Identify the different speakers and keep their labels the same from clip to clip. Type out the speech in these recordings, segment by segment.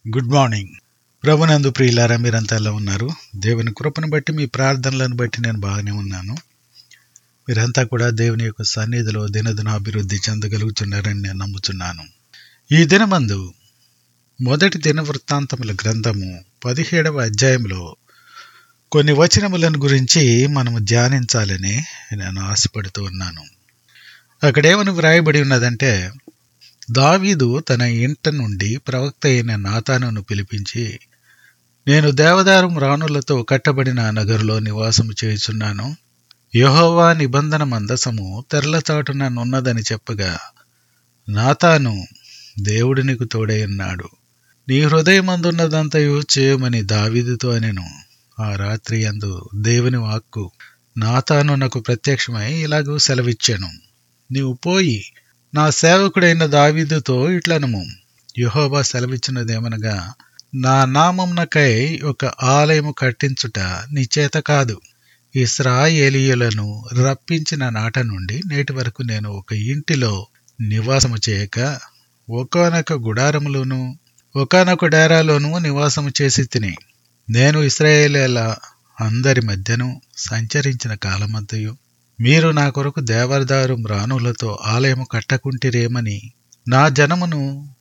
Speaker 1: good morning ప్రభునందు ప్రియులారా మీరంతా ఎలా ఉన్నారు దేవుని కృపను బట్టి మీ ప్రార్థనలను బట్టి నేను బాగానే ఉన్నాను మీరంతా కూడా దేవుని యొక్క సన్నిధిలో దినదిన అభివృద్ధి చెందగలుగుతున్నారని నేను నమ్ముతున్నాను ఈ దినమందు మొదటి దిన వృత్తాంతముల గ్రంథము పదిహేడవ అధ్యాయంలో కొన్ని వచనములను గురించి మనము ధ్యానించాలని నేను ఆశపడుతూ ఉన్నాను అక్కడేమని వ్రాయబడి ఉన్నదంటే దావీదు తన ఇంట నుండి ప్రవక్త అయిన నాతానును పిలిపించి నేను దేవదారం రాణులతో కట్టబడిన నగరులో నివాసము చేయుచున్నాను యహోవా నిబంధన మందసము తెరలచాటున నున్నదని చెప్పగా నాతాను దేవుడు నీకు తోడై ఉన్నాడు నీ హృదయమందున్నదంతయు చేయమని దావీదుతో అనెను ఆ రాత్రి అందు దేవుని వాక్కు నాతాను నాకు ప్రత్యక్షమై ఇలాగూ సెలవిచ్చాను నీవు పోయి నా సేవకుడైన దావీదుతో ఇట్లనము యహోబా సెలవిచ్చినదేమనగా నా నామంనకై ఒక ఆలయము కట్టించుట నీ చేత కాదు ఇస్రాయేలీయులను రప్పించిన నాట నుండి నేటి వరకు నేను ఒక ఇంటిలో నివాసము చేయక ఒకనొక గుడారములోను ఒకనొక డేరాలోను నివాసము చేసి తిని నేను ఇస్రాయేలీల అందరి మధ్యను సంచరించిన కాలమంతయు మీరు నా కొరకు దేవదారు రాణులతో ఆలయము కట్టకుంటిరేమని నా జనమును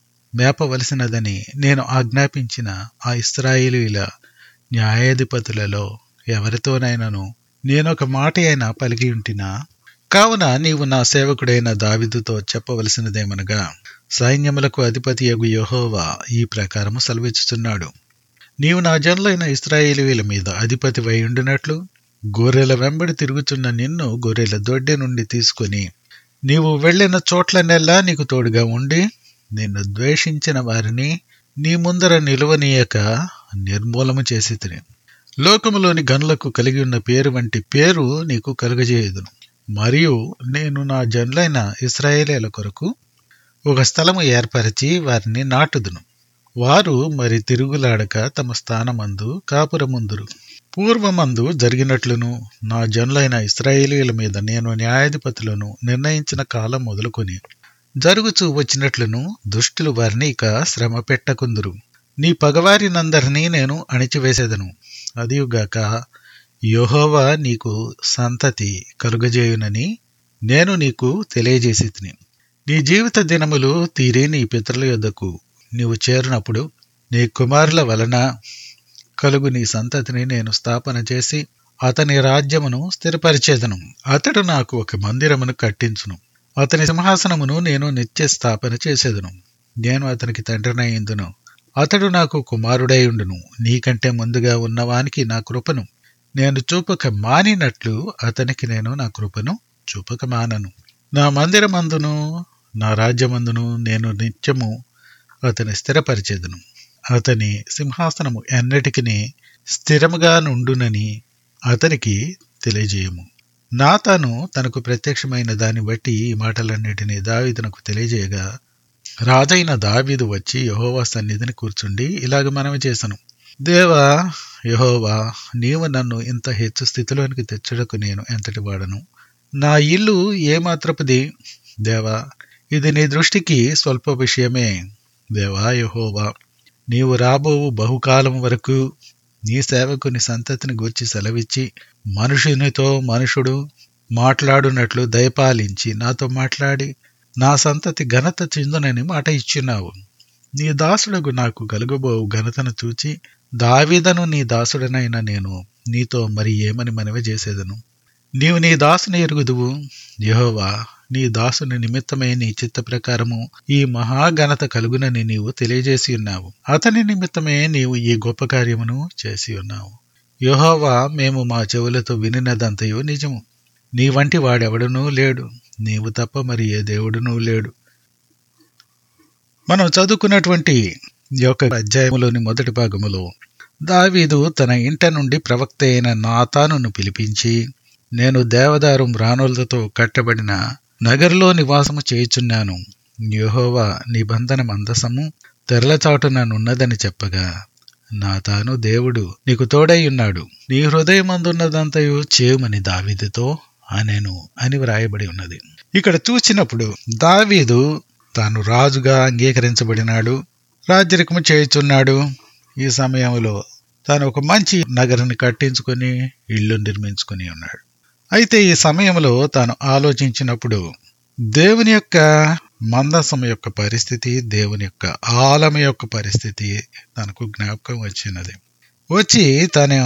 Speaker 1: మేపవలసినదని నేను ఆజ్ఞాపించిన ఆ ఇస్రాయేలీల న్యాయాధిపతులలో ఎవరితోనైనాను నేనొక మాట అయినా పలికి ఉంటినా కావున నీవు నా సేవకుడైన దావిదుతో చెప్పవలసినదేమనగా సైన్యములకు అధిపతి యగు యహోవా ఈ ప్రకారము సెలవిచ్చుచున్నాడు నీవు నా జనులైన ఇస్రాయేలీల మీద అధిపతి వై ఉండినట్లు గొర్రెల వెంబడి తిరుగుతున్న నిన్ను గొర్రెల దొడ్డి నుండి తీసుకొని నీవు వెళ్ళిన చోట్లనెల్లా నీకు తోడుగా ఉండి నిన్ను ద్వేషించిన వారిని నీ ముందర నిలువనీయక నిర్మూలము చేసి తిని లోకములోని గనులకు కలిగి ఉన్న పేరు వంటి పేరు నీకు కలుగజేయదును మరియు నేను నా జనులైన ఇస్రాయేలీల కొరకు ఒక స్థలము ఏర్పరిచి వారిని నాటుదును వారు మరి తిరుగులాడక తమ స్థానమందు కాపురముందురు పూర్వమందు జరిగినట్లును నా జనులైన ఇస్రాయేలీల మీద నేను న్యాయాధిపతులను నిర్ణయించిన కాలం మొదలుకొని జరుగుచూ వచ్చినట్లును దుష్టులు వారిని ఇక శ్రమ పెట్టకుందురు నీ పగవారినందరినీ నేను అణిచివేసేదను అదియుగాక యెహోవా నీకు సంతతి కలుగజేయునని నేను నీకు తెలియజేసి తిని నీ జీవిత దినములు తీరి నీ పితరుల యొద్దకు నీవు చేరినప్పుడు నీ కుమారుల వలన కలుగు నీ సంతతిని నేను స్థాపన చేసి అతని రాజ్యమును స్థిరపరిచేదను అతడు నాకు ఒక మందిరమును కట్టించును అతని సింహాసనమును నేను నిత్య స్థాపన చేసేదను నేను అతనికి తండ్రినయ్యిందును అతడు నాకు కుమారుడై ఉండును నీకంటే ముందుగా ఉన్నవానికి నా కృపను నేను చూపక మానినట్లు అతనికి నేను నా కృపను చూపక మానను నా మందిరమందును నా రాజ్యమందును నేను నిత్యము అతని స్థిరపరిచేదను అతని సింహాసనము ఎన్నటికి స్థిరముగా నుండునని అతనికి తెలియజేయము నాతాను తనకు ప్రత్యక్షమైన దాన్ని బట్టి ఈ మాటలన్నిటినీ దావీదునకు తెలియజేయగా రాజైన దావీదు వచ్చి యహోవా సన్నిధిని కూర్చుండి ఇలాగ మనవి చేసను దేవా యహోవా నీవు నన్ను ఇంత హెచ్చు స్థితిలోనికి తెచ్చుటకు నేను ఎంతటి వాడను నా ఇల్లు ఏమాత్రపుది దేవా ఇది నీ దృష్టికి స్వల్ప విషయమే దేవా యహోవా నీవు రాబోవు బహుకాలం వరకు నీ సేవకుని సంతతిని గూర్చి సెలవిచ్చి మనుషునితో మనుషుడు మాట్లాడునట్లు దయపాలించి నాతో మాట్లాడి నా సంతతి ఘనత చెందునని మాట ఇచ్చినావు నీ దాసుడకు నాకు కలుగబోవు ఘనతను చూచి దావిదను నీ దాసుడనైన నేను నీతో మరి ఏమని మనవి చేసేదను నీవు నీ దాసుని ఎరుగుదువు యహోవా నీ దాసుని నిమిత్తమై నీ చిత్త ప్రకారము ఈ మహాఘనత కలుగునని నీవు తెలియజేసి ఉన్నావు అతని నిమిత్తమే నీవు ఈ గొప్ప కార్యమును చేసి ఉన్నావు యహోవా మేము మా చెవులతో వినినదంతయో నిజము నీ వంటి వాడెవడునూ లేడు నీవు తప్ప మరి ఏ దేవుడునూ లేడు మనం చదువుకున్నటువంటి ఈ యొక్క అధ్యాయములోని మొదటి భాగములో దావీదు తన ఇంట నుండి ప్రవక్త అయిన నాతానును పిలిపించి నేను దేవదారు రాణులతో కట్టబడిన నగరులో నివాసము చేయుచున్నాను యెహోవా నిబంధన మందసము తెరలచాటున నున్నదని చెప్పగా నాతాను దేవుడు నీకు తోడై ఉన్నాడు నీ హృదయమందున్నదంతయు చేయమని దావీదుతో అనేను అని వ్రాయబడి ఉన్నది ఇక్కడ చూసినప్పుడు దావీదు తాను రాజుగా అంగీకరించబడినాడు రాజ్యరికము చేయుచున్నాడు ఈ సమయంలో తాను ఒక మంచి నగరాన్ని కట్టించుకొని ఇల్లు నిర్మించుకొని ఉన్నాడు అయితే ఈ సమయంలో తాను ఆలోచించినప్పుడు దేవుని యొక్క మందసం యొక్క పరిస్థితి దేవుని యొక్క ఆలమ యొక్క పరిస్థితి తనకు జ్ఞాపకం వచ్చినది వచ్చి తను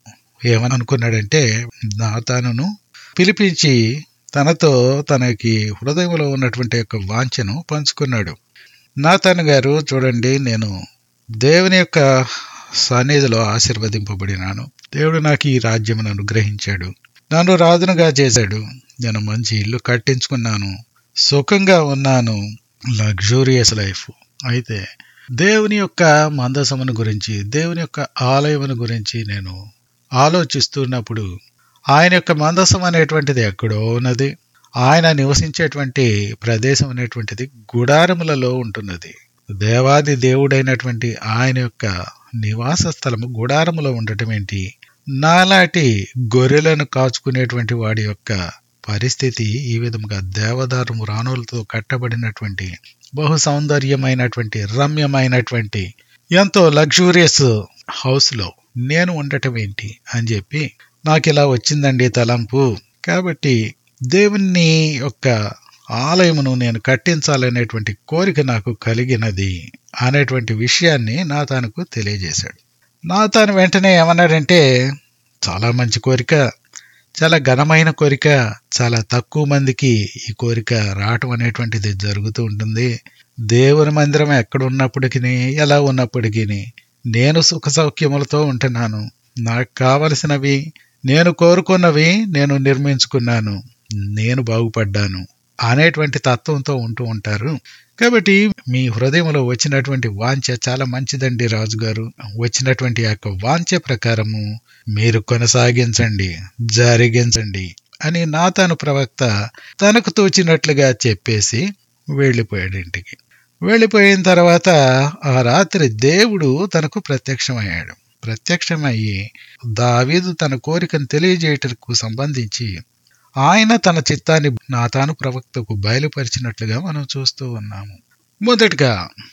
Speaker 1: ఏమని అనుకున్నాడంటే నా తనను పిలిపించి తనతో తనకి హృదయంలో ఉన్నటువంటి యొక్క వాంఛను పంచుకున్నాడు నాతాను గారు చూడండి నేను దేవుని యొక్క సన్నిధిలో ఆశీర్వదింపబడినాను దేవుడు నాకు ఈ రాజ్యమును అనుగ్రహించాడు నన్ను రాజునుగా చేశాడు నేను మంచి ఇల్లు కట్టించుకున్నాను సుఖంగా ఉన్నాను లగ్జూరియస్ లైఫ్ అయితే దేవుని యొక్క మందసమును గురించి దేవుని యొక్క ఆలయమును గురించి నేను ఆలోచిస్తున్నప్పుడు ఆయన యొక్క మందసం అనేటువంటిది ఎక్కడో ఉన్నది ఆయన నివసించేటువంటి ప్రదేశం అనేటువంటిది గుడారములలో ఉంటున్నది దేవాది దేవుడైనటువంటి ఆయన యొక్క నివాస స్థలము గుడారములో ఉండటం ఏంటి నాలాంటి గొర్రెలను కాచుకునేటువంటి వాడి యొక్క పరిస్థితి ఈ విధముగా దేవదారము రాణులతో కట్టబడినటువంటి బహు సౌందర్యమైనటువంటి రమ్యమైనటువంటి ఎంతో లగ్జూరియస్ హౌస్ లో నేను ఉండటం ఏంటి అని చెప్పి నాకు ఇలా వచ్చిందండి తలంపు కాబట్టి దేవుని యొక్క ఆలయమును నేను కట్టించాలనేటువంటి కోరిక నాకు కలిగినది అనేటువంటి విషయాన్ని నా తనకు తెలియజేశాడు నా తాను వెంటనే ఏమన్నాడంటే చాలా మంచి కోరిక చాలా ఘనమైన కోరిక చాలా తక్కువ మందికి ఈ కోరిక రావటం అనేటువంటిది జరుగుతూ ఉంటుంది దేవుని మందిరం ఎక్కడ ఉన్నప్పటికీ ఎలా ఉన్నప్పటికీ నేను సుఖ సౌఖ్యములతో ఉంటున్నాను నాకు కావలసినవి నేను కోరుకున్నవి నేను నిర్మించుకున్నాను నేను బాగుపడ్డాను అనేటువంటి తత్వంతో ఉంటూ ఉంటారు కాబట్టి మీ హృదయంలో వచ్చినటువంటి వాంఛ చాలా మంచిదండి రాజుగారు వచ్చినటువంటి ఆ యొక్క వాంఛ ప్రకారము మీరు కొనసాగించండి జరిగించండి అని నాతాను ప్రవక్త తనకు తోచినట్లుగా చెప్పేసి వెళ్ళిపోయాడు ఇంటికి వెళ్ళిపోయిన తర్వాత ఆ రాత్రి దేవుడు తనకు ప్రత్యక్షమయ్యాడు ప్రత్యక్షమయ్యి దావీదు తన కోరికను తెలియజేయటకు సంబంధించి ఆయన తన చిత్తాన్ని నాతాను ప్రవక్తకు బయలుపరిచినట్లుగా మనం చూస్తూ ఉన్నాము మొదటగా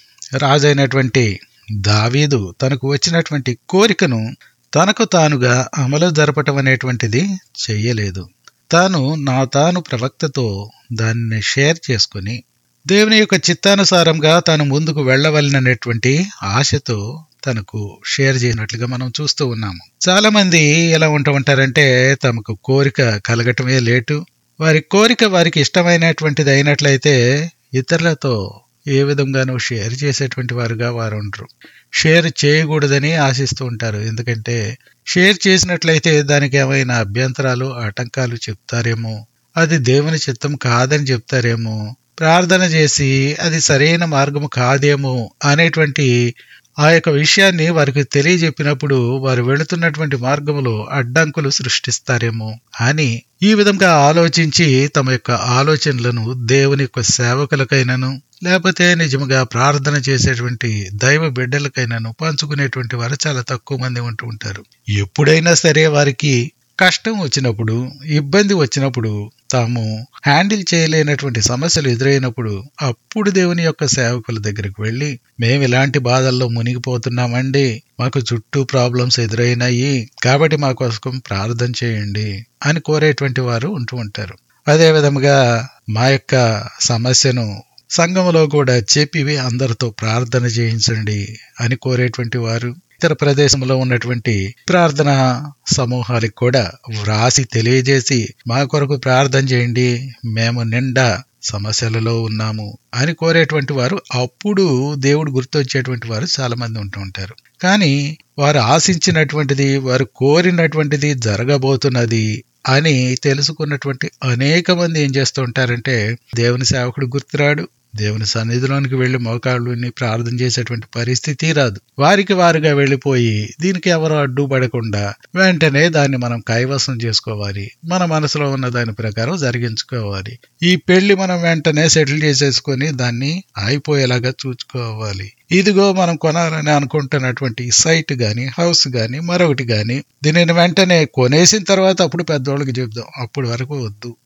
Speaker 1: రాజైనటువంటి దావీదు తనకు వచ్చినటువంటి కోరికను తనకు తానుగా అమలు జరపటం అనేటువంటిది చెయ్యలేదు తాను నా తాను ప్రవక్తతో దాన్ని షేర్ చేసుకుని దేవుని యొక్క చిత్తానుసారంగా తాను ముందుకు వెళ్ళవలననేటువంటి ఆశతో తనకు షేర్ చేసినట్లుగా మనం చూస్తూ ఉన్నాము చాలా మంది ఎలా ఉంటూ ఉంటారంటే తమకు కోరిక కలగటమే లేటు వారి కోరిక వారికి ఇష్టమైనటువంటిది అయినట్లయితే ఇతరులతో ఏ విధంగానూ షేర్ చేసేటువంటి వారుగా వారు ఉండరు షేర్ చేయకూడదని ఆశిస్తూ ఉంటారు ఎందుకంటే షేర్ చేసినట్లయితే దానికి ఏమైనా అభ్యంతరాలు ఆటంకాలు చెప్తారేమో అది దేవుని చిత్తం కాదని చెప్తారేమో ప్రార్థన చేసి అది సరైన మార్గము కాదేమో అనేటువంటి ఆ యొక్క విషయాన్ని వారికి తెలియజెప్పినప్పుడు వారు వెళుతున్నటువంటి మార్గములో అడ్డంకులు సృష్టిస్తారేమో అని ఈ విధంగా ఆలోచించి తమ యొక్క ఆలోచనలను దేవుని యొక్క సేవకులకైనను లేకపోతే నిజముగా ప్రార్థన చేసేటువంటి దైవ బిడ్డలకైనాను పంచుకునేటువంటి వారు చాలా తక్కువ మంది ఉంటూ ఉంటారు ఎప్పుడైనా సరే వారికి కష్టం వచ్చినప్పుడు ఇబ్బంది వచ్చినప్పుడు తాము హ్యాండిల్ చేయలేనటువంటి సమస్యలు ఎదురైనప్పుడు అప్పుడు దేవుని యొక్క సేవకుల దగ్గరికి వెళ్ళి మేము ఇలాంటి బాధల్లో మునిగిపోతున్నామండి మాకు చుట్టూ ప్రాబ్లమ్స్ ఎదురైనాయి కాబట్టి మా కోసం ప్రార్థన చేయండి అని కోరేటువంటి వారు ఉంటూ ఉంటారు అదే విధముగా మా యొక్క సమస్యను సంఘములో కూడా చెప్పి అందరితో ప్రార్థన చేయించండి అని కోరేటువంటి వారు ఇతర ప్రదేశంలో ఉన్నటువంటి ప్రార్థన సమూహాలకు కూడా వ్రాసి తెలియజేసి మా కొరకు ప్రార్థన చేయండి మేము నిండా సమస్యలలో ఉన్నాము అని కోరేటువంటి వారు అప్పుడు దేవుడు గుర్తొచ్చేటువంటి వారు చాలా మంది ఉంటూ ఉంటారు కానీ వారు ఆశించినటువంటిది వారు కోరినటువంటిది జరగబోతున్నది అని తెలుసుకున్నటువంటి అనేక మంది ఏం చేస్తూ ఉంటారంటే దేవుని సేవకుడు గుర్తురాడు దేవుని సన్నిధిలోనికి వెళ్లి మోకాళ్ళుని ప్రార్థన చేసేటువంటి పరిస్థితి రాదు వారికి వారుగా వెళ్ళిపోయి దీనికి ఎవరు అడ్డుపడకుండా వెంటనే దాన్ని మనం కైవసం చేసుకోవాలి మన మనసులో ఉన్న దాని ప్రకారం జరిగించుకోవాలి ఈ పెళ్లి మనం వెంటనే సెటిల్ చేసేసుకొని దాన్ని అయిపోయేలాగా చూసుకోవాలి ఇదిగో మనం కొనాలని అనుకుంటున్నటువంటి సైట్ గాని హౌస్ గాని మరొకటి గాని దీనిని వెంటనే కొనేసిన తర్వాత అప్పుడు పెద్దోళ్ళకి చెప్దాం అప్పుడు వరకు వద్దు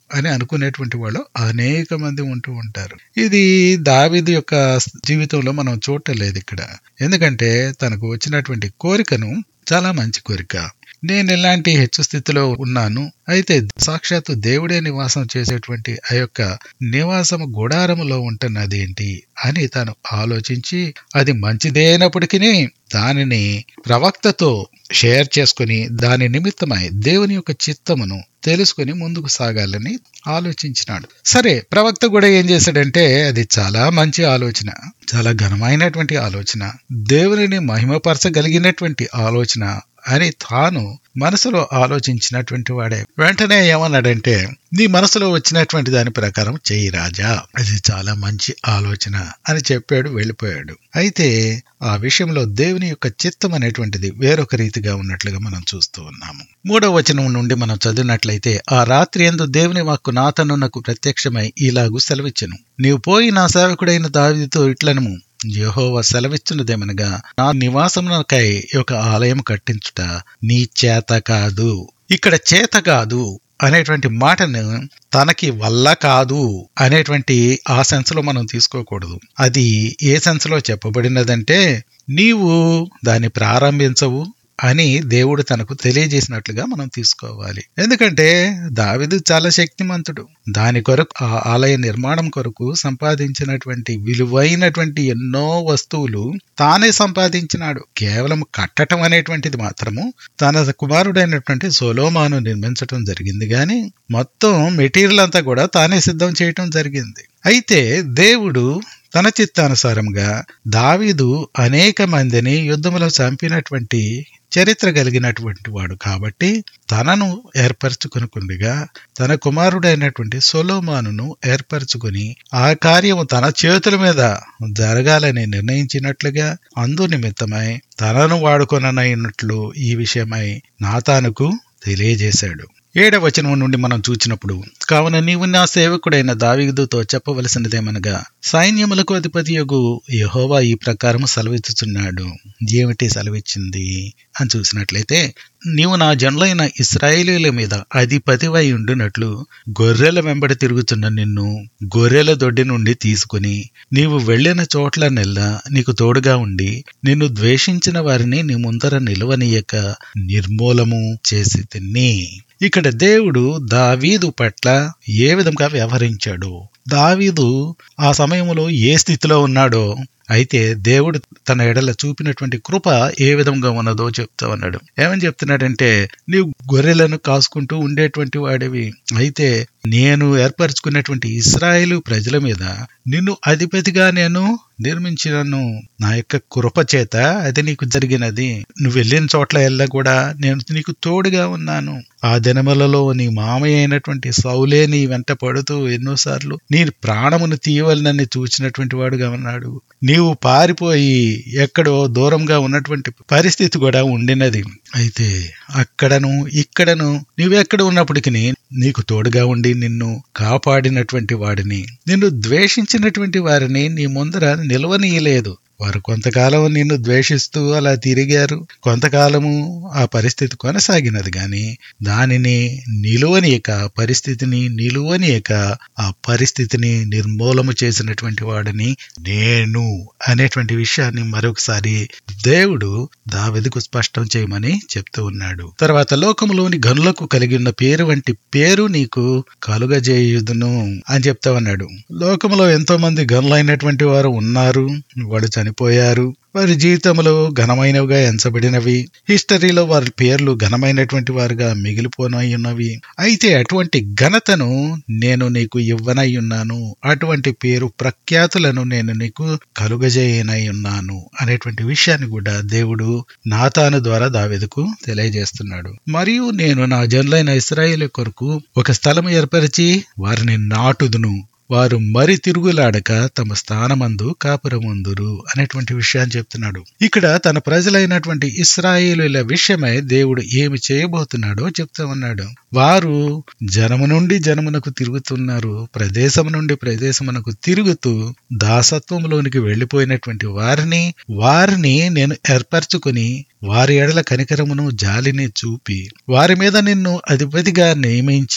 Speaker 1: అని అనుకునేటువంటి వాళ్ళు అనేక మంది ఉంటూ ఉంటారు ఇది దావీదు యొక్క జీవితంలో మనం చూడలేదు ఇక్కడ ఎందుకంటే తనకు వచ్చినటువంటి కోరికను చాలా మంచి కోరిక నేను ఇలాంటి హెచ్చు స్థితిలో ఉన్నాను అయితే సాక్షాత్తు దేవుడే నివాసం చేసేటువంటి ఆ యొక్క నివాసము గుడారములో ఉంటున్నది ఏంటి అని తాను ఆలోచించి అది మంచిదేనప్పటికీ దానిని ప్రవక్తతో షేర్ చేసుకుని దాని నిమిత్తమై దేవుని యొక్క చిత్తమును తెలుసుకుని ముందుకు సాగాలని ఆలోచించినాడు సరే ప్రవక్త కూడా ఏం చేశాడంటే అది చాలా మంచి ఆలోచన చాలా ఘనమైనటువంటి ఆలోచన దేవునిని మహిమపరచగలిగినటువంటి ఆలోచన అని తాను మనసులో ఆలోచించినటువంటి వాడే వెంటనే ఏమన్నాడంటే నీ మనసులో వచ్చినటువంటి దాని ప్రకారం చెయ్యి రాజా అది చాలా మంచి ఆలోచన అని చెప్పాడు వెళ్ళిపోయాడు అయితే ఆ విషయంలో దేవుని యొక్క చిత్తం అనేటువంటిది వేరొక రీతిగా ఉన్నట్లుగా మనం చూస్తూ ఉన్నాము మూడవ వచనం నుండి మనం చదివినట్లయితే ఆ రాత్రి ఎందు దేవుని వాక్కు నాతనునకు ప్రత్యక్షమై ఇలాగూ సెలవిచ్చను నీవు పోయి నా సేవకుడైన దావితో ఇట్లనము యహోవ సెలవిచ్చున్నదేమనగా నా నివాసమునకై ఒక ఆలయం కట్టించుట నీ చేత కాదు ఇక్కడ చేత కాదు అనేటువంటి మాటను తనకి వల్ల కాదు అనేటువంటి ఆ సెన్స్ లో మనం తీసుకోకూడదు అది ఏ సెన్స్ లో చెప్పబడినదంటే నీవు దాన్ని ప్రారంభించవు అని దేవుడు తనకు తెలియజేసినట్లుగా మనం తీసుకోవాలి ఎందుకంటే దావిదు చాలా శక్తిమంతుడు దాని కొరకు ఆ ఆలయ నిర్మాణం కొరకు సంపాదించినటువంటి విలువైనటువంటి ఎన్నో వస్తువులు తానే సంపాదించినాడు కేవలం కట్టటం అనేటువంటిది మాత్రము తన కుమారుడైనటువంటి సోలోమాను నిర్మించటం జరిగింది కానీ మొత్తం మెటీరియల్ అంతా కూడా తానే సిద్ధం చేయటం జరిగింది అయితే దేవుడు తన చిత్తానుసారంగా దావీదు అనేక మందిని యుద్ధములో చంపినటువంటి చరిత్ర కలిగినటువంటి వాడు కాబట్టి తనను ఏర్పరచుకునుకుందిగా తన కుమారుడైనటువంటి సొలోమానును ఏర్పరచుకుని ఆ కార్యము తన చేతుల మీద జరగాలని నిర్ణయించినట్లుగా అందు నిమిత్తమై తనను వాడుకొననైనట్లు ఈ విషయమై నాతానుకు తెలియజేశాడు ఏడవ వచనం నుండి మనం చూచినప్పుడు కావున నీవు నా సేవకుడైన దావీదుతో చెప్పవలసినదేమనగా సైన్యములకు అధిపతి యొగు యహోవా ఈ ప్రకారం సెలవిచ్చుచున్నాడు ఏమిటి సెలవిచ్చింది అని చూసినట్లయితే నీవు నా జనులైన ఇస్రాయేలీల మీద అధిపతివై ఉండునట్లు గొర్రెల వెంబడి తిరుగుతున్న నిన్ను గొర్రెల దొడ్డి నుండి తీసుకుని నీవు వెళ్ళిన చోట్ల నెల్లా నీకు తోడుగా ఉండి నిన్ను ద్వేషించిన వారిని నీ ముందర నిలవనీయక నిర్మూలము చేసి తిని ఇక్కడ దేవుడు దావీదు పట్ల ఏ విధంగా వ్యవహరించాడు దావీదు ఆ సమయంలో ఏ స్థితిలో ఉన్నాడో అయితే దేవుడు తన ఎడల చూపినటువంటి కృప ఏ విధంగా ఉన్నదో చెప్తా ఉన్నాడు ఏమని చెప్తున్నాడంటే నీవు గొర్రెలను కాసుకుంటూ ఉండేటువంటి వాడివి అయితే నేను ఏర్పరచుకున్నటువంటి ఇస్రాయేలు ప్రజల మీద నిన్ను అధిపతిగా నేను నిర్మించినను నా యొక్క కృప చేత అది నీకు జరిగినది నువ్వు వెళ్ళిన చోట్ల ఎల్లా కూడా నేను నీకు తోడుగా ఉన్నాను ఆ దినములలో నీ మామయ్య అయినటువంటి సౌలే నీ వెంట పడుతూ ఎన్నోసార్లు నీ ప్రాణమును తీయవలనని చూచినటువంటి వాడుగా ఉన్నాడు నీవు పారిపోయి ఎక్కడో దూరంగా ఉన్నటువంటి పరిస్థితి కూడా ఉండినది అయితే అక్కడను ఇక్కడను నువ్వెక్కడ ఉన్నప్పటికీ నీకు తోడుగా ఉండి నిన్ను కాపాడినటువంటి వాడిని నిన్ను ద్వేషించినటువంటి వారిని నీ ముందర నిలవనీయలేదు వారు కొంతకాలం నిన్ను ద్వేషిస్తూ అలా తిరిగారు కొంతకాలము ఆ పరిస్థితి కొనసాగినది గాని దానిని నిలువనీయక పరిస్థితిని నిలువనీయక ఆ పరిస్థితిని నిర్మూలము చేసినటువంటి వాడిని నేను అనేటువంటి విషయాన్ని మరొకసారి దేవుడు దావెదుకు స్పష్టం చేయమని చెప్తూ ఉన్నాడు తర్వాత లోకములోని గనులకు కలిగి ఉన్న పేరు వంటి పేరు నీకు కలుగజేయుదును అని చెప్తా ఉన్నాడు లోకములో ఎంతో మంది గనులైనటువంటి వారు ఉన్నారు వాడు చనిపోయారు వారి జీవితంలో ఘనమైనవిగా ఎంచబడినవి హిస్టరీలో వారి పేర్లు ఘనమైనటువంటి వారుగా మిగిలిపోనై ఉన్నవి అయితే అటువంటి ఘనతను నేను నీకు ఇవ్వనై ఉన్నాను అటువంటి పేరు ప్రఖ్యాతులను నేను నీకు కలుగజేయనై ఉన్నాను అనేటువంటి విషయాన్ని కూడా దేవుడు నాతాను ద్వారా దావెదుకు తెలియజేస్తున్నాడు మరియు నేను నా జనులైన ఇస్రాయేల్ కొరకు ఒక స్థలం ఏర్పరిచి వారిని నాటుదును వారు మరి తిరుగులాడక తమ స్థానమందు కాపురముందురు అనేటువంటి విషయాన్ని చెప్తున్నాడు ఇక్కడ తన ప్రజలైనటువంటి ఇస్రాయేలుల విషయమై దేవుడు ఏమి చేయబోతున్నాడో చెప్తా ఉన్నాడు వారు జనము నుండి జనమునకు తిరుగుతున్నారు ప్రదేశం నుండి ప్రదేశమునకు తిరుగుతూ దాసత్వంలోనికి వెళ్లిపోయినటువంటి వారిని వారిని నేను ఏర్పరచుకుని వారి ఎడల కనికరమును జాలిని చూపి వారి మీద నిన్ను అధిపతిగా నియమించి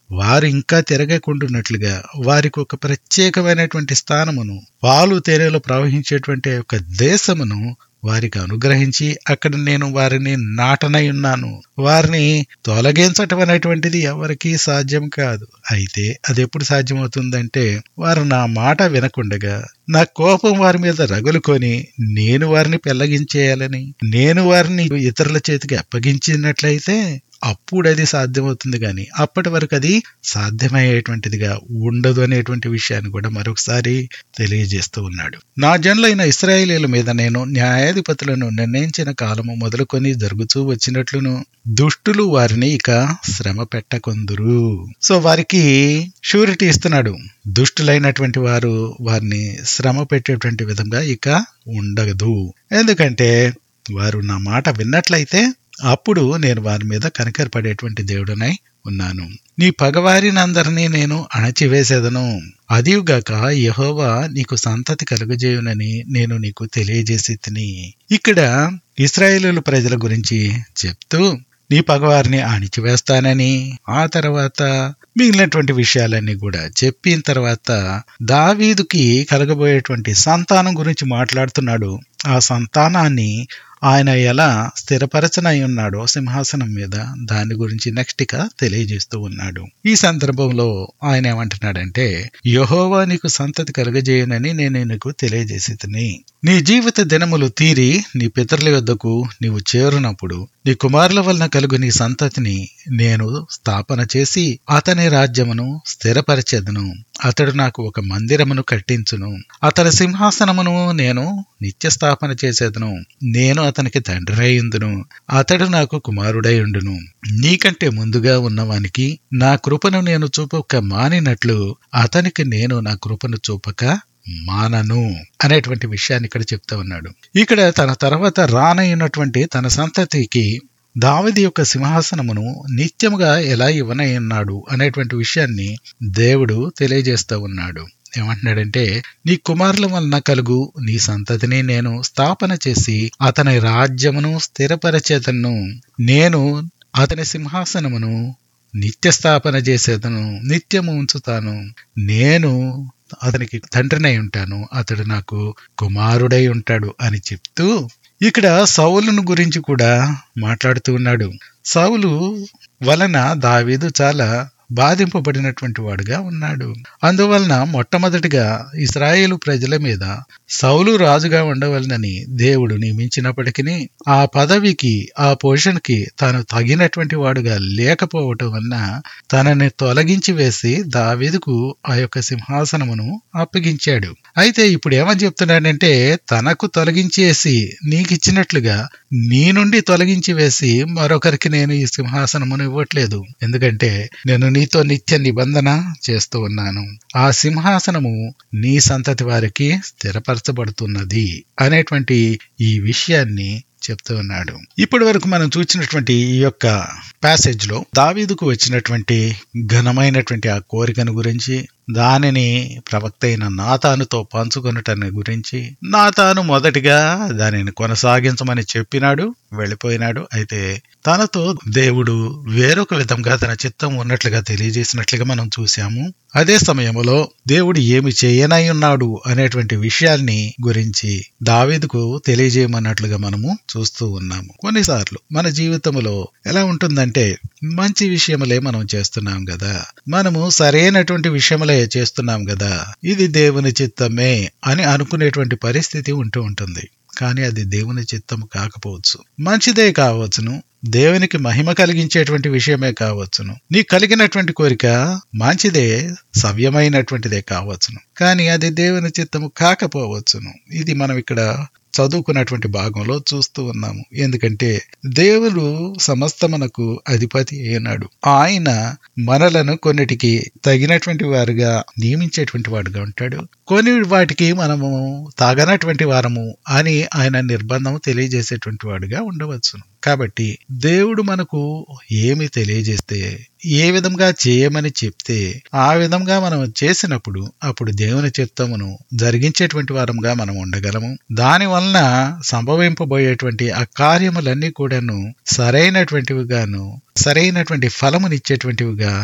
Speaker 1: వారు ఇంకా తిరగకుండున్నట్లుగా వారికి ఒక ప్రత్యేకమైనటువంటి స్థానమును పాలు తేనెలో ప్రవహించేటువంటి యొక్క దేశమును వారికి అనుగ్రహించి అక్కడ నేను వారిని నాటనై ఉన్నాను వారిని తొలగించటం అనేటువంటిది ఎవరికీ సాధ్యం కాదు అయితే అది ఎప్పుడు సాధ్యమవుతుందంటే వారు నా మాట వినకుండగా నా కోపం వారి మీద రగులుకొని నేను వారిని పెళ్లగించేయాలని నేను వారిని ఇతరుల చేతికి అప్పగించినట్లయితే అప్పుడు అది సాధ్యమవుతుంది కానీ అప్పటి వరకు అది సాధ్యమయ్యేటువంటిదిగా ఉండదు అనేటువంటి విషయాన్ని కూడా మరొకసారి తెలియజేస్తూ ఉన్నాడు నా జనులైన ఇస్రాయేలీల మీద నేను న్యాయాధిపతులను నిర్ణయించిన కాలము మొదలుకొని జరుగుతూ వచ్చినట్లును దుష్టులు వారిని ఇక శ్రమ పెట్టకొందురు సో వారికి షూరిటీ ఇస్తున్నాడు దుష్టులైనటువంటి వారు వారిని శ్రమ పెట్టేటువంటి విధంగా ఇక ఉండదు ఎందుకంటే వారు నా మాట విన్నట్లయితే అప్పుడు నేను వారి మీద కనికరపడేటువంటి దేవుడనై ఉన్నాను నీ పగవారినందరినీ నేను అణచివేసేదను అదియుగాక యహోవా నీకు సంతతి కలుగజేయునని నేను నీకు తెలియజేసి తిని ఇక్కడ ఇస్రాయేలు ప్రజల గురించి చెప్తూ నీ పగవారిని అణిచివేస్తానని ఆ తర్వాత మిగిలినటువంటి విషయాలన్నీ కూడా చెప్పిన తర్వాత దావీదుకి కలగబోయేటువంటి సంతానం గురించి మాట్లాడుతున్నాడు ఆ సంతానాన్ని ఆయన ఎలా స్థిరపరచనై ఉన్నాడో సింహాసనం మీద దాని గురించి నెక్స్ట్ ఇక తెలియజేస్తూ ఉన్నాడు ఈ సందర్భంలో ఆయన ఏమంటున్నాడంటే యహోవా నీకు సంతతి కలుగజేయనని నేను నీకు తెలియజేసి నీ జీవిత దినములు తీరి నీ పితరుల యొద్దకు నీవు చేరునప్పుడు నీ కుమారుల వలన కలుగు నీ సంతతిని నేను స్థాపన చేసి అతని రాజ్యమును స్థిరపరచెదను అతడు నాకు ఒక మందిరమును కట్టించును అతని సింహాసనమును నేను నిత్య స్థాపన చేసేదను నేను అతనికి తండ్రినయుందును అతడు నాకు కుమారుడై ఉండును నీకంటే ముందుగా ఉన్నవానికి నా కృపను నేను చూపక మానినట్లు అతనికి నేను నా కృపను చూపక మానను అనేటువంటి విషయాన్ని ఇక్కడ చెప్తా ఉన్నాడు ఇక్కడ తన తర్వాత రానయ్యున్నటువంటి తన సంతతికి దావిది యొక్క సింహాసనమును నిత్యముగా ఎలా ఇవ్వనయ్యున్నాడు అనేటువంటి విషయాన్ని దేవుడు తెలియజేస్తూ ఉన్నాడు ఏమంటున్నాడంటే నీ కుమారుల వలన కలుగు నీ సంతతిని నేను స్థాపన చేసి అతని రాజ్యమును స్థిరపరచేతను నేను అతని సింహాసనమును నిత్య స్థాపన చేసేదను నిత్యము ఉంచుతాను నేను అతనికి తండ్రినై ఉంటాను అతడు నాకు కుమారుడై ఉంటాడు అని చెప్తూ ఇక్కడ సౌలును గురించి కూడా మాట్లాడుతూ ఉన్నాడు సౌలు వలన దావీదు చాలా బాధింపబడినటువంటి వాడుగా ఉన్నాడు అందువలన మొట్టమొదటిగా ఇస్రాయేలు ప్రజల మీద సౌలు రాజుగా ఉండవలనని దేవుడు నియమించినప్పటికీ ఆ పదవికి ఆ పొజిషన్కి తాను తగినటువంటి వాడుగా లేకపోవటం వలన తనని తొలగించి వేసి దావీదుకు ఆ యొక్క సింహాసనమును అప్పగించాడు అయితే ఇప్పుడు ఏమని చెప్తున్నాడంటే తనకు తొలగించేసి నీకిచ్చినట్లుగా నీ నుండి తొలగించి వేసి మరొకరికి నేను ఈ సింహాసనమును ఇవ్వట్లేదు ఎందుకంటే నేను నీతో నిత్య నిబంధన చేస్తూ ఉన్నాను ఆ సింహాసనము నీ సంతతి వారికి స్థిరపరచబడుతున్నది అనేటువంటి ఈ విషయాన్ని చెప్తూ ఉన్నాడు ఇప్పటి వరకు మనం చూసినటువంటి ఈ యొక్క ప్యాసేజ్ లో దావీదుకు వచ్చినటువంటి ఘనమైనటువంటి ఆ కోరికను గురించి దానిని ప్రవక్త అయిన నాతానుతో పంచుకొనటాన్ని గురించి నాతాను మొదటిగా దానిని కొనసాగించమని చెప్పినాడు వెళ్ళిపోయినాడు అయితే తనతో దేవుడు వేరొక విధంగా తన చిత్తం ఉన్నట్లుగా తెలియజేసినట్లుగా మనం చూశాము అదే సమయంలో దేవుడు ఏమి చేయనై ఉన్నాడు అనేటువంటి విషయాల్ని గురించి దావీదుకు తెలియజేయమన్నట్లుగా మనము చూస్తూ ఉన్నాము కొన్నిసార్లు మన జీవితంలో ఎలా ఉంటుందంటే మంచి విషయములే మనం చేస్తున్నాం కదా మనము సరైనటువంటి విషయములే చేస్తున్నాం కదా ఇది దేవుని చిత్తమే అని అనుకునేటువంటి పరిస్థితి ఉంటూ ఉంటుంది కానీ అది దేవుని చిత్తం కాకపోవచ్చు మంచిదే కావచ్చును దేవునికి మహిమ కలిగించేటువంటి విషయమే కావచ్చును నీ కలిగినటువంటి కోరిక మంచిదే సవ్యమైనటువంటిదే కావచ్చును కానీ అది దేవుని చిత్తము కాకపోవచ్చును ఇది మనం ఇక్కడ చదువుకున్నటువంటి భాగంలో చూస్తూ ఉన్నాము ఎందుకంటే దేవుడు సమస్తమునకు అధిపతి అయినాడు ఆయన మనలను కొన్నిటికి తగినటువంటి వారుగా నియమించేటువంటి వాడుగా ఉంటాడు కొన్ని వాటికి మనము తాగనటువంటి వారము అని ఆయన నిర్బంధం తెలియజేసేటువంటి వాడుగా ఉండవచ్చును కాబట్టి దేవుడు మనకు ఏమి తెలియజేస్తే ఏ విధంగా చేయమని చెప్తే ఆ విధంగా మనం చేసినప్పుడు అప్పుడు దేవుని చిత్తమును జరిగించేటువంటి వారంగా మనం ఉండగలము దాని వలన సంభవింపబోయేటువంటి ఆ కార్యములన్నీ కూడాను సరైనటువంటివిగాను సరైనటువంటి ఫలమునిచ్చేటువంటివిగా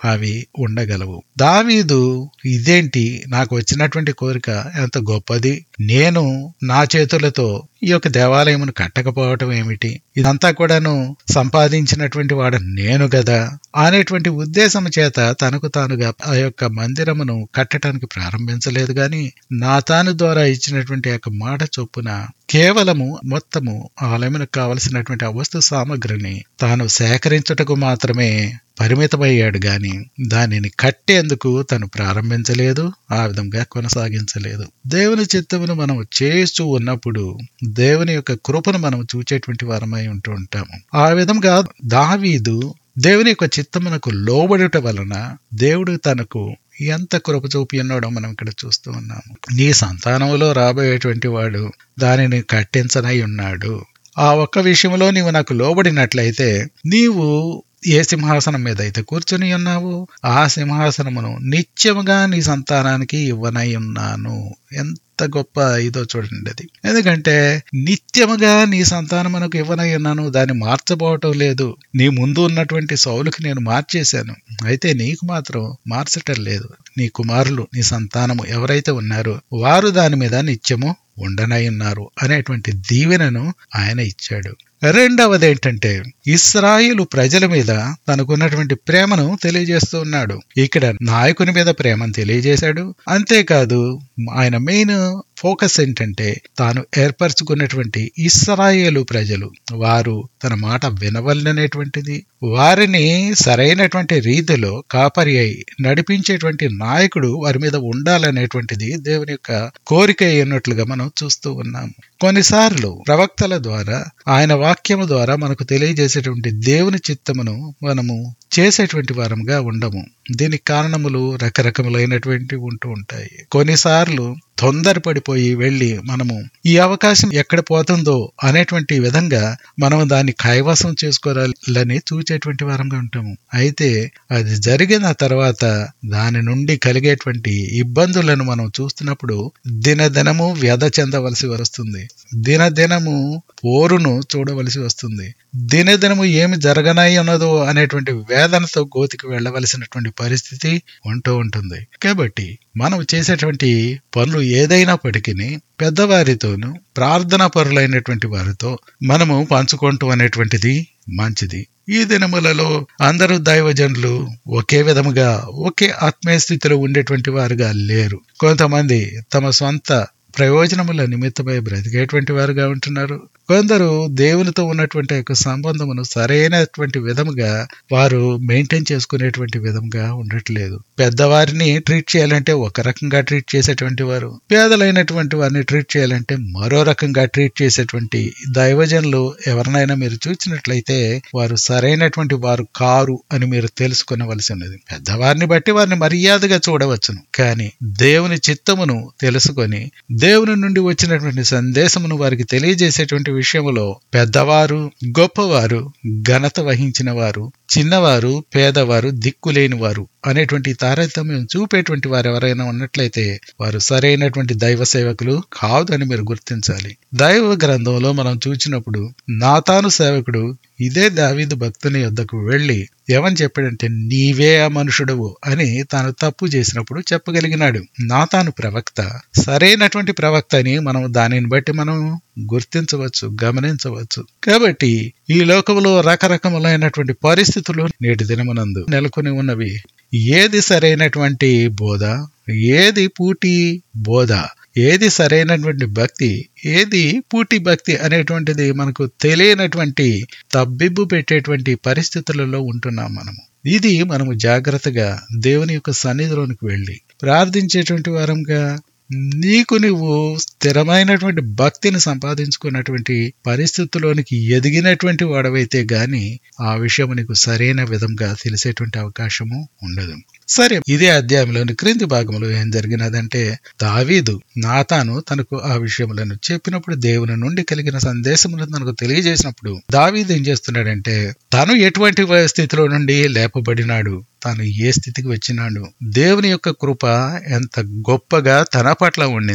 Speaker 1: అవి ఉండగలవు దావీదు ఇదేంటి నాకు వచ్చినటువంటి కోరిక ఎంత గొప్పది నేను నా చేతులతో ఈ యొక్క దేవాలయమును కట్టకపోవటం ఏమిటి ఇదంతా కూడాను సంపాదించినటువంటి వాడు నేను గదా అనేటువంటి ఉద్దేశం చేత తనకు తానుగా ఆ యొక్క మందిరమును కట్టడానికి ప్రారంభించలేదు గాని నాతాను ద్వారా ఇచ్చినటువంటి యొక్క మాట చొప్పున కేవలము మొత్తము ఆలయమునకు కావలసినటువంటి ఆ వస్తు సామగ్రిని తాను సేకరించుటకు మాత్రమే పరిమితమయ్యాడు గాని దానిని కట్టేందుకు తను ప్రారంభించలేదు ఆ విధంగా కొనసాగించలేదు దేవుని చిత్తమును మనం చేస్తూ ఉన్నప్పుడు దేవుని యొక్క కృపను మనం చూచేటువంటి వారమై ఉంటూ ఉంటాము ఆ విధంగా దావీదు దేవుని యొక్క చిత్తమునకు లోబడుట వలన దేవుడు తనకు ఎంత కృప చూపి ఉన్నాడో మనం ఇక్కడ చూస్తూ ఉన్నాము నీ సంతానంలో రాబోయేటువంటి వాడు దానిని కట్టించనై ఉన్నాడు ఆ ఒక్క విషయంలో నీవు నాకు లోబడినట్లయితే నీవు ఏ సింహాసనం మీద అయితే కూర్చొని ఉన్నావు ఆ సింహాసనమును నిత్యముగా నీ సంతానానికి ఇవ్వనై ఉన్నాను ఎంత గొప్ప ఇదో చూడండి అది ఎందుకంటే నిత్యముగా నీ సంతానమునకు ఇవ్వనై ఉన్నాను దాన్ని మార్చబోవటం లేదు నీ ముందు ఉన్నటువంటి సౌలుకి నేను మార్చేశాను అయితే నీకు మాత్రం మార్చటం లేదు నీ కుమారులు నీ సంతానము ఎవరైతే ఉన్నారో వారు దాని మీద నిత్యము ఉండనై ఉన్నారు అనేటువంటి దీవెనను ఆయన ఇచ్చాడు రెండవది ఏంటంటే ఇస్రాయిలు ప్రజల మీద తనకున్నటువంటి ప్రేమను తెలియజేస్తూ ఉన్నాడు ఇక్కడ నాయకుని మీద ప్రేమను తెలియజేశాడు అంతేకాదు ఆయన మెయిన్ ఫోకస్ ఏంటంటే తాను ఏర్పరచుకున్నటువంటి ఇస్రాయేలు ప్రజలు వారు తన మాట వినవలననేటువంటిది వారిని సరైనటువంటి రీతిలో కాపరి అయి నడిపించేటువంటి నాయకుడు వారి మీద ఉండాలనేటువంటిది దేవుని యొక్క కోరిక అయినట్లుగా మనం చూస్తూ ఉన్నాము కొన్నిసార్లు ప్రవక్తల ద్వారా ఆయన వాక్యము ద్వారా మనకు తెలియజేసేటువంటి దేవుని చిత్తమును మనము చేసేటువంటి వారంగా ఉండము దీనికి కారణములు రకరకములైనటువంటి ఉంటూ ఉంటాయి కొన్నిసార్లు తొందరపడిపోయి వెళ్ళి మనము ఈ అవకాశం ఎక్కడ పోతుందో అనేటువంటి విధంగా మనం దాన్ని కైవసం చేసుకోవాలని చూచేటువంటి వారంగా ఉంటాము అయితే అది జరిగిన తర్వాత దాని నుండి కలిగేటువంటి ఇబ్బందులను మనం చూస్తున్నప్పుడు దినదినము వ్యధ చెందవలసి వస్తుంది దినదినము పోరును చూడవలసి వస్తుంది దినదినము ఏమి జరగనాయి ఉన్నదో అనేటువంటి వేదనతో గోతికి వెళ్ళవలసినటువంటి పరిస్థితి ఉంటూ ఉంటుంది కాబట్టి మనం చేసేటువంటి పనులు ఏదైనప్పటికీ పెద్దవారితోనూ ప్రార్థనా పరులైనటువంటి వారితో మనము పంచుకుంటూ అనేటువంటిది మంచిది ఈ దినములలో అందరూ దైవజనులు ఒకే విధముగా ఒకే ఆత్మీయ స్థితిలో ఉండేటువంటి వారుగా లేరు కొంతమంది తమ సొంత ప్రయోజనముల నిమిత్తమై బ్రతికేటువంటి వారుగా ఉంటున్నారు కొందరు దేవునితో ఉన్నటువంటి యొక్క సంబంధమును సరైనటువంటి విధముగా వారు మెయింటైన్ చేసుకునేటువంటి విధంగా ఉండట్లేదు పెద్దవారిని ట్రీట్ చేయాలంటే ఒక రకంగా ట్రీట్ చేసేటువంటి వారు పేదలైనటువంటి వారిని ట్రీట్ చేయాలంటే మరో రకంగా ట్రీట్ చేసేటువంటి దైవజనులు ఎవరినైనా మీరు చూసినట్లయితే వారు సరైనటువంటి వారు కారు అని మీరు తెలుసుకునవలసి ఉన్నది పెద్దవారిని బట్టి వారిని మర్యాదగా చూడవచ్చును కానీ దేవుని చిత్తమును తెలుసుకొని దేవుని నుండి వచ్చినటువంటి సందేశమును వారికి తెలియజేసేటువంటి విషయములో పెద్దవారు గొప్పవారు ఘనత వహించిన వారు చిన్నవారు పేదవారు దిక్కులేని వారు అనేటువంటి తారతమ్యం చూపేటువంటి వారు ఎవరైనా ఉన్నట్లయితే వారు సరైనటువంటి దైవ సేవకులు కాదని మీరు గుర్తించాలి దైవ గ్రంథంలో మనం చూసినప్పుడు నాతాను సేవకుడు ఇదే దావీదు భక్తుని యొద్దకు వెళ్ళి ఏమని చెప్పాడంటే నీవే ఆ మనుషుడవు అని తాను తప్పు చేసినప్పుడు చెప్పగలిగినాడు నాతాను ప్రవక్త సరైనటువంటి ప్రవక్త అని మనం దానిని బట్టి మనం గుర్తించవచ్చు గమనించవచ్చు కాబట్టి ఈ లోకంలో రకరకములైనటువంటి పరిస్థితులు నేటి దినమునందు నెలకొని ఉన్నవి ఏది సరైనటువంటి బోధ ఏది పూటి బోధ ఏది సరైనటువంటి భక్తి ఏది పూటి భక్తి అనేటువంటిది మనకు తెలియనటువంటి తబ్బిబ్బు పెట్టేటువంటి పరిస్థితులలో ఉంటున్నాం మనము ఇది మనము జాగ్రత్తగా దేవుని యొక్క సన్నిధిలోనికి వెళ్ళి ప్రార్థించేటువంటి వారంగా నీకు నువ్వు స్థిరమైనటువంటి భక్తిని సంపాదించుకున్నటువంటి పరిస్థితుల్లోనికి ఎదిగినటువంటి వాడవైతే గాని ఆ విషయం నీకు సరైన విధంగా తెలిసేటువంటి అవకాశము ఉండదు సరే ఇదే అధ్యాయంలోని క్రింది భాగంలో ఏం జరిగినదంటే దావీదు నాతాను తనకు ఆ విషయములను చెప్పినప్పుడు దేవుని నుండి కలిగిన సందేశములను తనకు తెలియజేసినప్పుడు దావీదు ఏం చేస్తున్నాడంటే తను ఎటువంటి స్థితిలో నుండి లేపబడినాడు తాను ఏ స్థితికి వచ్చినాడు దేవుని యొక్క కృప ఎంత గొప్పగా తన పట్ల ఉండింది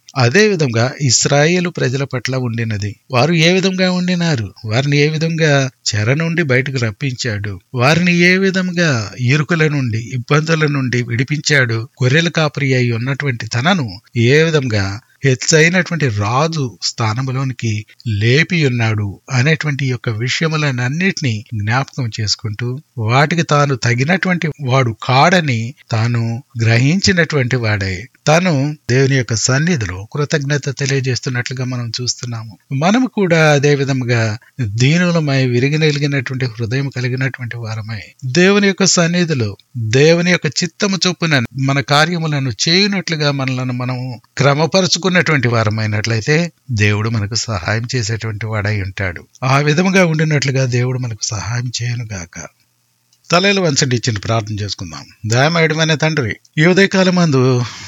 Speaker 1: అదే విధంగా ఇస్రాయేలు ప్రజల పట్ల ఉండినది వారు ఏ విధంగా ఉండినారు వారిని ఏ విధంగా చెర నుండి బయటకు రప్పించాడు వారిని ఏ విధంగా ఇరుకుల నుండి ఇబ్బందుల నుండి విడిపించాడు గొర్రెల కాపరి అయి ఉన్నటువంటి తనను ఏ విధంగా హెచ్చైనటువంటి రాజు స్థానంలోనికి లేపి ఉన్నాడు అనేటువంటి యొక్క విషయములనన్నిటినీ జ్ఞాపకం చేసుకుంటూ వాటికి తాను తగినటువంటి వాడు కాడని తాను గ్రహించినటువంటి వాడే తాను దేవుని యొక్క సన్నిధిలో కృతజ్ఞత తెలియజేస్తున్నట్లుగా మనం చూస్తున్నాము మనము కూడా అదే విధంగా దీనులమై విరిగినెలిగినటువంటి హృదయం కలిగినటువంటి వారమై దేవుని యొక్క సన్నిధిలో దేవుని యొక్క చిత్తము చొప్పున మన కార్యములను చేయునట్లుగా మనలను మనము క్రమపరుచుకున్నటువంటి వారమైనట్లయితే దేవుడు మనకు సహాయం చేసేటువంటి వాడై ఉంటాడు ఆ విధముగా ఉండినట్లుగా దేవుడు మనకు సహాయం చేయను గాక తలలు వంచండి ఇచ్చిన ప్రార్థన చేసుకుందాం దయమేయడమైన తండ్రి ఈ ఉదయకాలం మందు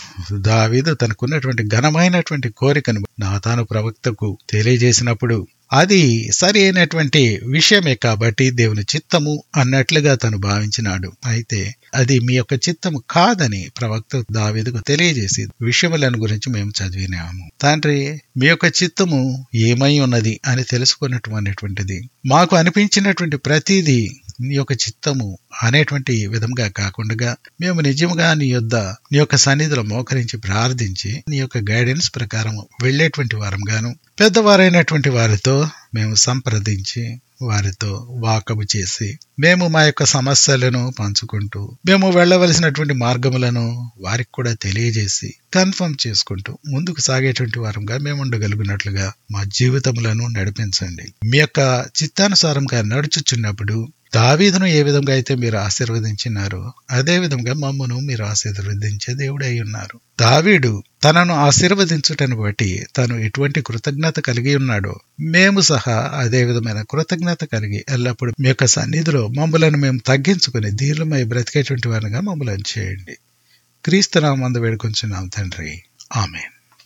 Speaker 1: దావీదు తనకున్నటువంటి ఘనమైనటువంటి కోరికను నా తాను ప్రవక్తకు తెలియజేసినప్పుడు అది సరి అయినటువంటి విషయమే కాబట్టి దేవుని చిత్తము అన్నట్లుగా తను భావించినాడు అయితే అది మీ యొక్క చిత్తము కాదని ప్రవక్త దావీదుకు తెలియజేసి విషయములను గురించి మేము చదివినాము తండ్రి మీ యొక్క చిత్తము ఏమై ఉన్నది అని తెలుసుకున్నటువంటిది మాకు అనిపించినటువంటి ప్రతిదీ నీ యొక్క చిత్తము అనేటువంటి విధంగా కాకుండా మేము నిజంగా నీ యొద్ద నీ యొక్క సన్నిధిలో మోకరించి ప్రార్థించి నీ యొక్క గైడెన్స్ ప్రకారం వెళ్ళేటువంటి వారం గాను పెద్దవారైనటువంటి వారితో మేము సంప్రదించి వారితో వాకబు చేసి మేము మా యొక్క సమస్యలను పంచుకుంటూ మేము వెళ్ళవలసినటువంటి మార్గములను వారికి కూడా తెలియజేసి కన్ఫర్మ్ చేసుకుంటూ ముందుకు సాగేటువంటి వారంగా మేము ఉండగలిగినట్లుగా మా జీవితములను నడిపించండి మీ యొక్క చిత్తానుసారంగా నడుచుచున్నప్పుడు దావీదును ఏ విధంగా అయితే మీరు ఆశీర్వదించినారో అదే విధంగా మమ్మను మీరు ఆశీర్వదించే దేవుడు అయి ఉన్నారు దావీడు తనను ఆశీర్వదించుటను బట్టి తను ఎటువంటి కృతజ్ఞత కలిగి ఉన్నాడో మేము సహా అదే విధమైన కృతజ్ఞత కలిగి ఎల్లప్పుడూ మీ యొక్క సన్నిధిలో మమ్మలను మేము తగ్గించుకుని దీర్ఘమై బ్రతికేటువంటి వారిగా మమ్మల్ని చేయండి క్రీస్తునామందు వేడుకొంచున్నాం తండ్రి ఆమె